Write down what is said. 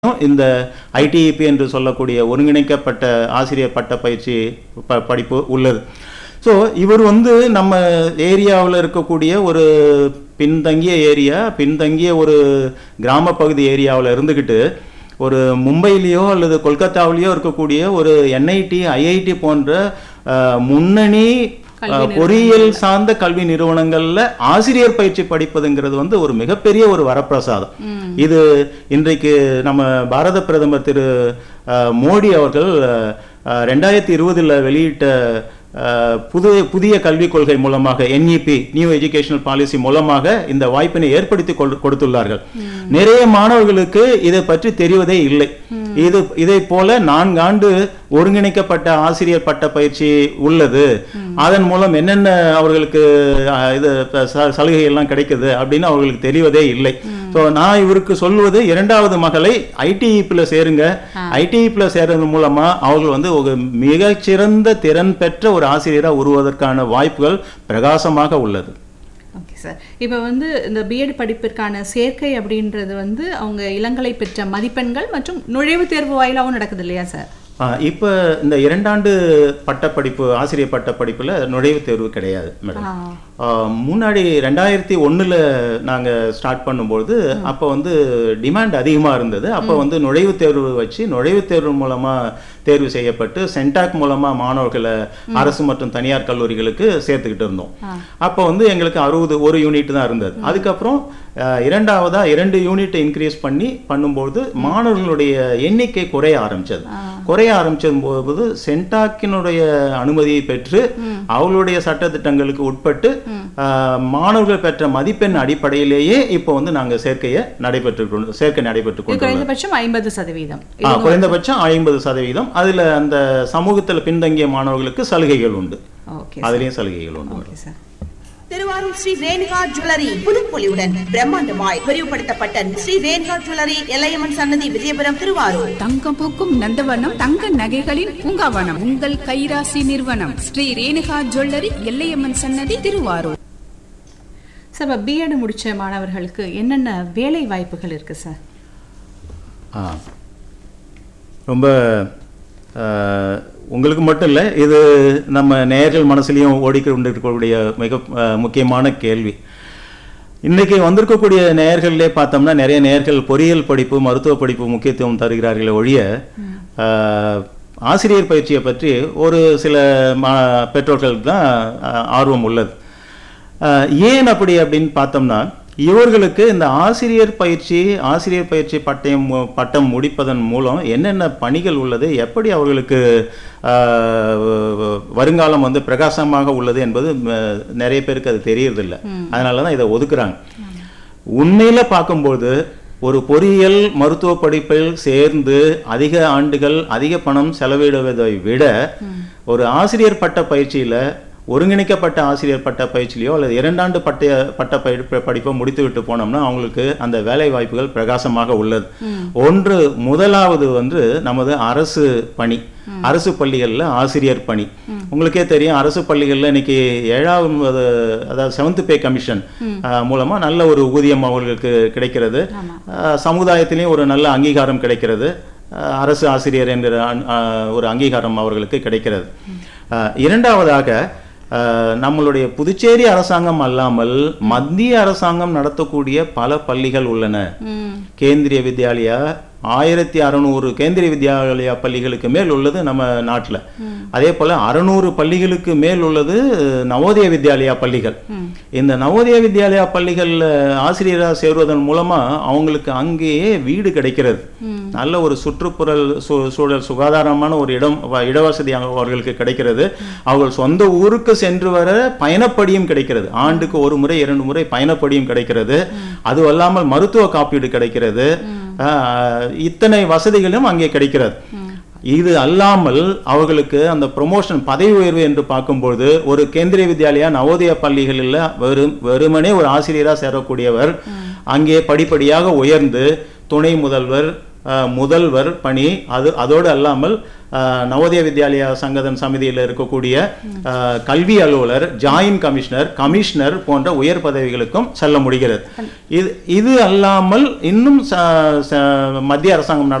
இந்த ஐடிஇபி என்று சொல்லக்கூடிய ஒருங்கிணைக்கப்பட்ட ஆசிரியர் பட்ட பயிற்சி ப- படிப்பு உள்ளது ஸோ இவர் வந்து நம்ம ஏரியாவில் இருக்கக்கூடிய ஒரு பின்தங்கிய ஏரியா பின்தங்கிய ஒரு கிராம பகுதி ஏரியாவில் இருந்துக்கிட்டு ஒரு மும்பையிலேயோ அல்லது கொல்கத்தாவிலேயோ இருக்கக்கூடிய ஒரு என்ஐடி ஐஐடி போன்ற அஹ், முன்னணி அஹ், பொறியியல் சார்ந்த கல்வி நிறுவனங்கள்ல ஆசிரியர் பயிற்சி படிப்பதுங்கிறது வந்து ஒரு மிகப்பெரிய ஒரு வரப்பிரசாதம் இது இன்றைக்கு நம்ம பாரத பிரதமர் திரு அஹ், மோடி அவர்கள் அஹ், அஹ், ரெண்டாயிரத்தி இருபதுல வெளியிட்ட அஹ், புது புதிய கல்விக் கொள்கை மூலமாக என்இபி நியூ எஜுகேஷனல் பாலிசி மூலமாக இந்த வாய்ப்பினை ஏற்படுத்தி கொடு- கொடுத்துள்ளார்கள் நிறைய மாணவர்களுக்கு இதை பற்றி தெரிவதே இல்லை இது இதை போல நான்காண்டு ஒருங்கிணைக்கப்பட்ட ஆசிரியர் பட்ட பயிற்சி உள்ளது அதன் மூலம் என்னென்ன அவர்களுக்கு அஹ், இது ப- ச- சலுகை எல்லாம் கிடைக்குது அப்படின்னு அவர்களுக்கு தெரிவதே இல்லை ஸோ நான் இவருக்கு சொல்வது இரண்டாவது மகளை ஐடிஇபியில் சேருங்க ஐடிஇபியில் சேர்றது மூலமா அவர்கள் வந்து ஒரு மிகச்சிறந்த திறன் பெற்ற ஒரு ஆசிரியராக உருவதற்கான வாய்ப்புகள் பிரகாசமாக உள்ளது ஓகே சார் இப்போ வந்து இந்த பிஎட் படிப்பிற்கான சேர்க்கை அப்படின்றது வந்து அவங்க இளங்கலை பெற்ற மதிப்பெண்கள் மற்றும் நுழைவுத் தேர்வு வாயிலாகவும் நடக்குது இல்லையா சார் இப்போ இந்த இரண்டாண்டு பட்டப்படிப்பு ஆசிரியர் பட்டப்படிப்புல நுழைவுத் தேர்வு கிடையாது மேடம் ஆ. ஆ, முன்னாடி ரெண்டாயிரத்தி ஒண்ணுல நாங்க ஸ்டார்ட் பண்ணும்போது அப்போ வந்து டிமாண்ட் அதிகமா இருந்தது அப்போ வந்து நுழைவுத் தேர்வு வச்சு நுழைவுத் தேர்வு மூலமா தேர்வு செய்யப்பட்டு சென்டாக் மூலமா மாணவர்களை அரசு மற்றும் தனியார் கல்லூரிகளுக்கு சேர்த்துக்கிட்டு இருந்தோம் அப்போ வந்து எங்களுக்கு அறுபது ஒரு யூனிட் தான் இருந்தது அதுக்கப்புறம் ஆ, இரண்டாவதா இரண்டு யூனிட் இன்க்ரீஸ் பண்ணி பண்ணும்போது மாணவர்களுடைய எண்ணிக்கை குறைய ஆரம்பிச்சது குறைய ஆரம்பிச்சது போது சென்டாக்கினுடைய அனுமதியை பெற்று அவர்களுடைய சட்டத்திட்டங்களுக்கு உட்பட்டு ஆஹ், மாணவர்கள் பெற்ற மதிப்பெண் அடிப்படையிலேயே இப்போ வந்து நாங்க சேர்க்கையை நடைபெற்று கொண்டு- சேர்க்கை நடைபெற்று இது கொண்டு குறைந்தபட்சம் ஐம்பது சதவீதம் ஆ, குறைந்தபட்சம் ஐம்பது சதவீதம் அதுல அந்த சமூகத்துல பின்தங்கிய மாணவர்களுக்கு சலுகைகள் உண்டு ஓகே அதுலயும் சலுகைகள் உண்டு okay sir Tiruvarur Shri Renuka jewellery புதுப்பொலிவுடன் பிரம்மாண்டமாய் விரிவுபடுத்தப்பட்ட ஸ்ரீ ரேணுகா ஜுவல்லரி எல்லையம்மன் சன்னதி விஜயபுரம் திருவாரூர் தங்கம் பூக்கும் நந்தவனம் தங்க நகைகளின் பூங்காவனம் உங்கள் கைராசி நிறுவனம் ஸ்ரீ ரேணுகா ஜுவல்லரி எல்லையம்மன் சன்னதி திருவாரூர் சார் இப்போ பிஎட் முடிச்ச மாணவர்களுக்கு என்னென்ன வேலை வாய்ப்புகள் இருக்கு சார் ஆ ரொம்ப ஆ, உங்களுக்கு மட்டும் இல்லை இது நம்ம நேயர்கள் மனசுலையும் ஓடிக்கொண்டு இருக்கக்கூடிய மிக ஆ, முக்கியமான கேள்வி இன்னைக்கு வந்திருக்கக்கூடிய நேயர்களே பார்த்தோம்னா நிறைய நேயர்கள் பொறியியல் படிப்பு மருத்துவ படிப்பு முக்கியத்துவம் தருகிறார்களே ஒழிய ஆ, ஆசிரியர் பயிற்சியை பற்றி ஒரு சில மா பெற்றோர்களுக்கு தான் ஆ, ஆர்வம் உள்ளது ஆஹ் ஏன் அப்படி அப்படின்னு பார்த்தோம்னா இவர்களுக்கு இந்த ஆசிரியர் பயிற்சி ஆசிரியர் பயிற்சி பட்டயம் மு- பட்டம் முடிப்பதன் மூலம் என்னென்ன பணிகள் உள்ளது எப்படி அவர்களுக்கு ஆஹ் வ- வ- வருங்காலம் வந்து பிரகாசமாக உள்ளது என்பது ம, நிறைய பேருக்கு அது தெரியறதில்ல அதனால தான் இதை ஒதுக்குறாங்க உண்மையில பார்க்கும்போது ஒரு பொறியியல் மருத்துவ படிப்பில் சேர்ந்து அதிக ஆண்டுகள் அதிக பணம் செலவிடுவதை விட ஒரு ஆசிரியர் பட்ட பயிற்சியில ஒருங்கிணைக்கப்பட்ட ஆசிரியர் பட்ட பயிற்சியிலையோ அல்லது இரண்டாண்டு பட்ட பட்ட பயிர் படிப்பை முடித்து விட்டு போனோம்னா அவங்களுக்கு அந்த வேலை வாய்ப்புகள் பிரகாசமாக உள்ளது ஒன்று முதலாவது வந்து நமது அரசு பணி அரசு பள்ளிகள்ல ஆசிரியர் பணி உங்களுக்கே தெரியும் அரசு பள்ளிகள்ல இன்னைக்கு ஏழாவது அதாவது செவன்த் பே கமிஷன் அஹ், மூலமா நல்ல ஒரு ஊதியம் அவர்களுக்கு கிடைக்கிறது அஹ், சமுதாயத்திலையும் ஒரு நல்ல அங்கீகாரம் கிடைக்கிறது அஹ், அரசு ஆசிரியர் என்கிற அன்- அஹ், ஒரு அங்கீகாரம் அவர்களுக்கு கிடைக்கிறது அஹ், இரண்டாவதாக அஹ், நம்மளுடைய புதுச்சேரி அரசாங்கம் அல்லாமல் மத்திய அரசாங்கம் நடத்தக்கூடிய பல பள்ளிகள் உள்ளன கேந்திரிய வித்யாலயா ஆயிரத்தி அறநூறு கேந்திரிய வித்யாலயா பள்ளிகளுக்கு மேல் உள்ளது நம்ம நாட்டுல அதே போல அறுநூறு பள்ளிகளுக்கு மேல் உள்ளது நவோதய வித்யாலயா பள்ளிகள் இந்த நவோதய வித்யாலயா பள்ளிகள்ல ஆசிரியராக சேருவதன் மூலமா அவங்களுக்கு அங்கேயே வீடு கிடைக்கிறது நல்ல ஒரு சுற்றுப்புறல் சூ- சூழல் சுகாதாரமான ஒரு இடம் வ- இடவசதி அங்க அவர்களுக்கு கிடைக்கிறது அவர்கள் சொந்த ஊருக்கு சென்று வர பயணப்படியும் கிடைக்கிறது ஆண்டுக்கு ஒரு முறை இரண்டு முறை பயணப்படியும் கிடைக்கிறது அது அல்லாமல் மருத்துவ காப்பீடு கிடைக்கிறது ஆஹ், இத்தனை வசதிகளும் அங்கே கிடைக்கிறது இது அல்லாமல் அவர்களுக்கு அந்த ப்ரொமோஷன் பதவி உயர்வு என்று பார்க்கும்போது ஒரு கேந்திரிய வித்யாலயா நவோதய பள்ளிகளில் வெறும் வெறுமனே ஒரு ஆசிரியராக சேரக்கூடியவர் அங்கே படிப்படியாக உயர்ந்து துணை முதல்வர் அஹ், முதல்வர் பணி அது அதோடு அல்லாமல் அஹ், நவோதய வித்யாலயா சங்கதன் சமிதியில் இருக்கக்கூடிய அஹ், கல்வி அலுவலர் ஜாயின்ட் கமிஷனர் கமிஷனர் போன்ற உயர் பதவிகளுக்கும் செல்ல முடிகிறது இது இது அல்லாமல் இன்னும் ச- ச- மத்திய அரசாங்கம்